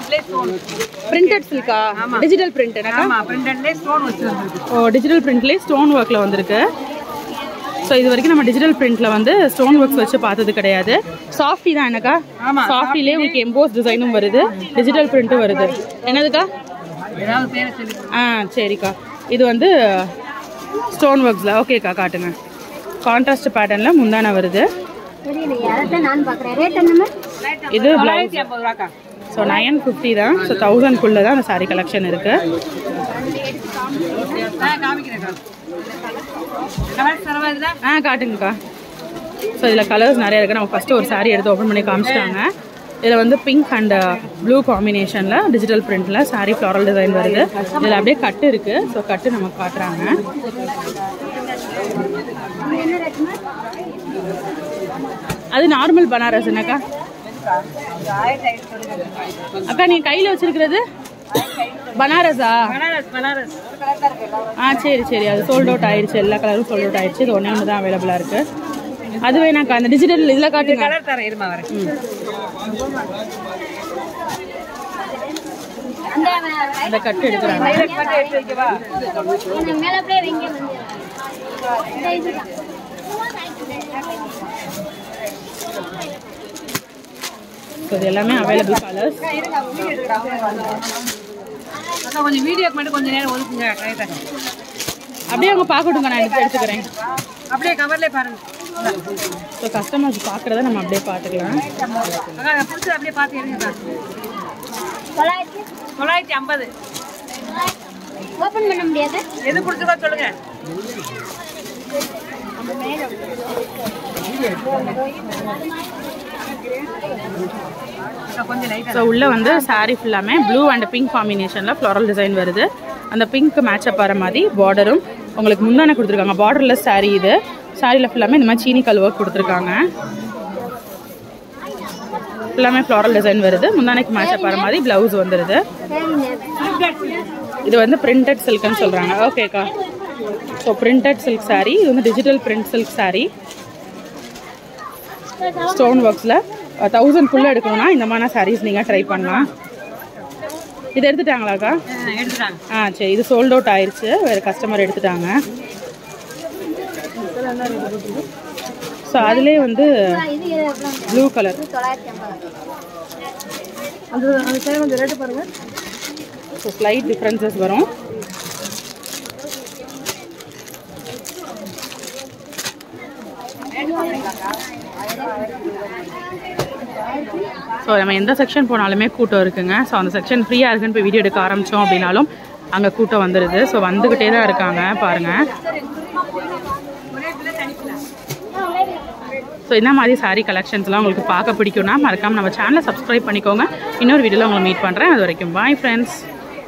பிரிண்டட்லேயே stone printed சில்கா digital print எனக்கா ஆமா பிரிண்டட்லேயே ஸ்டோன் வச்சிருக்கு ஓ டிஜிட்டல் பிரிண்ட்லேயே ஸ்டோன் ஒர்க்கில் வந்திருக்கு ஸோ இது வரைக்கும் நம்ம டிஜிட்டல் பிரிண்ட்ல வந்து ஸ்டோன் ஒர்க்ஸ் வச்சு பார்த்தது கிடையாது சாஃப்டி தான் எனக்கா ஆமா, சாஃப்டிலே உங்களுக்கு எம்போஸ் டிசைனும் வருது டிஜிட்டல் பிரிண்ட்டும் வருது என்னதுக்கா ஏதாவது பேரை சொல்லி ஆ சரிக்கா இது வந்து ஸ்டோன் ஒர்க்ஸில் ஓகேக்கா காட்டுங்க கான்ட்ராஸ்ட் பேட்டர்னில் முந்தான வருது தெரியலையே அதான் நான் பார்க்குறேன் ரேட் என்ன இது பிளவுஸ் தொள்ளாயிரத்தி ஐம்பது ரூபாக்கா ஸோ நைன் ஃபிஃப்டி தான் ஸோ தௌசண்ட்குள்ளே தான் அந்த சாரீ கலெக்ஷன் இருக்குது நான் காமிக்கிறேன்க்கா கலர் சரவாதுல ஆ காட்டுங்கக்கா ஸோ இதில் கலர்ஸ் நிறைய இருக்குது நம்ம ஃபஸ்ட்டு ஒரு saree எடுத்து ஓப்பன் பண்ணி காமிச்சிட்டாங்க இதில் வந்து பிங்க் அண்ட் ப்ளூ காம்பினேஷனில் டிஜிட்டல் பிரிண்டில் saree ஃப்ளாரல் டிசைன் வருது இதில் அப்படியே கட்டு இருக்குது ஸோ கட்டு நமக்கு காட்டுறாங்க அது நார்மல் பனாரஸ் என்னக்கா அக்கா நீ கையில் வச்சிருக்கிறது பனாரஸா பனாரஸ் பனாரஸ் ஆ சரி சரி அது சோல்ட் அவுட் ஆயிடுச்சு எல்லா கலரும் சோல்ட் அவுட் ஆயிடுச்சு இது ஒன்றே ஒன்று தான் அவைலபிளாக இருக்கு அது வேணாக்கா அந்த டிஜிட்டல் இதில் காட்டுங்க கலர் தரேன் இருமா வரேன் அந்த அந்த கட்டு எடுக்கிறாங்க ஹைலைட் பண்ணி எடுத்து வைக்கவா எனக்கு மேலே அப்படியே வைங்க வந்து இந்த இதுதான் ஸோ இது எல்லாமே அவைலபிள் கலர்ஸ் அக்கா கொஞ்சம் வீடியோக்கு மட்டும் கொஞ்சம் நேரம் ஒதுக்குங்க ட்ரை தரேன் அப்படியே அவங்க பார்க்கட்டுங்க நான் எடுத்து எடுத்துக்கிறேன் அப்படியே கவர்லேயே பாருங்க ஸோ கஸ்டமர்ஸ் பார்க்குறத நம்ம அப்படியே பார்த்துக்கலாம் அக்கா நான் பிடிச்சது அப்படியே பார்த்து எடுங்கக்கா தொள்ளாயிரத்தி தொள்ளாயிரத்தி ஐம்பது ஓப்பன் பண்ண முடியாது எது பிடிச்சதோ சொல்லுங்க அக்கா, கொஞ்சம் லைட் ஸோ உள்ளே வந்து saree ஃபுல்லாமே ப்ளூ அண்ட் பிங்க் காம்பினேஷனில் ஃப்ளாரல் டிசைன் வருது அந்த பிங்க் மேட்சப் ஆகிற மாதிரி பார்டரும் உங்களுக்கு முந்தான கொடுத்துருக்காங்க பார்டர்லெஸ் saree இது சாரியில் ஃபுல்லாமே இந்த மாதிரி சீனி கல் ஒர்க் கொடுத்துருக்காங்க ஃபுல்லாமே ஃப்ளாரல் டிசைன் வருது முந்தானைக்கு மேட்சப் ஆகிற மாதிரி ப்ளவுஸ் வந்துடுது இது வந்து பிரிண்டட் சில்க்னு சொல்கிறாங்க ஓகேக்கா ஸோ பிரிண்டட் சில்க் saree இது வந்து digital print silk saree stone ஒர்க்ஸில் தௌசண்ட்குள்ளே எடுக்கணும்னா இந்த மாதிரி சாரீஸ் நீங்கள் ட்ரை பண்ணலாம் இது எடுத்துட்டாங்களாக்கா எடுத்துட்டாங்க ஆ சரி இது சோல்ட் அவுட் ஆயிருச்சு வேறு கஸ்டமர் எடுத்துட்டாங்க ஸோ அதுலேயே வந்து இது எவ்வளோ ப்ளூ கலர் தொள்ளாயிரத்தி ஐம்பது அது அது சரி கொஞ்சம் ரேட்டு பாருங்க ஸோ ஸ்லைட் டிஃப்ரென்சஸ் வரும் ஸோ நம்ம எந்த செக்ஷன் போனாலுமே கூட்டம் இருக்குங்க ஸோ அந்த செக்ஷன் ஃப்ரீயாக இருக்குன்னு போய் வீடியோ எடுக்க ஆரம்பித்தோம் அப்படின்னாலும் அங்கே கூட்டம் வந்துடுது ஸோ வந்துக்கிட்டே தான் இருக்காங்க பாருங்கள் ஸோ இந்த மாதிரி saree கலெக்ஷன்ஸ்லாம் உங்களுக்கு பார்க்க பிடிக்கும்னா மறக்காமல் நம்ம சேனலை சப்ஸ்கிரைப் பண்ணிக்கோங்க இன்னொரு வீடியோவில் உங்களை மீட் பண்ணுறேன் அது வரைக்கும் பாய் ஃப்ரெண்ட்ஸ்